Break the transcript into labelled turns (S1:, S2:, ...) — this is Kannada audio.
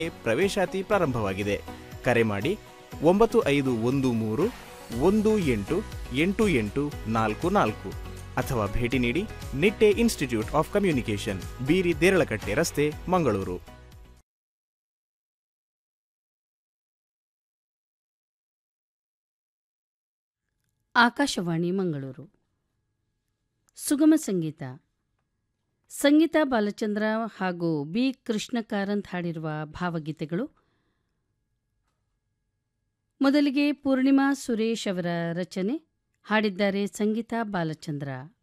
S1: ಪ್ರವೇಶಾತಿ ಪ್ರಾರಂಭವಾಗಿದೆ ಕರೆ ಮಾಡಿ ಒಂಬತ್ತು ಐದು ಒಂದು ಮೂರು ಒಂದು ಎಂಟು ಎಂಟು ಎಂಟು ನಾಲ್ಕು ನಾಲ್ಕು ಅಥವಾ ಭೇಟಿ ನೀಡಿ ನಿಟ್ಟೆ ಇನ್ಸ್ಟಿಟ್ಯೂಟ್ ಆಫ್ ಕಮ್ಯುನಿಕೇಷನ್ ಬೀರಿ ದೇರಳಕಟ್ಟೆ ರಸ್ತೆ ಮಂಗಳೂರು
S2: ಆಕಾಶವಾಣಿ ಮಂಗಳೂರು ಸುಗಮ ಸಂಗೀತ ಸಂಗೀತ ಬಾಲಚಂದ್ರ ಹಾಗೂ ಬಿ ಕೃಷ್ಣ ಕಾರಂತ್ ಹಾಡಿರುವ ಭಾವಗೀತೆಗಳು ಮೊದಲಿಗೆ ಪೂರ್ಣಿಮಾ ಸುರೇಶ್ ಅವರ ರಚನೆ ಹಾಡಿದ್ದಾರೆ ಸಂಗೀತ ಬಾಲಚಂದ್ರ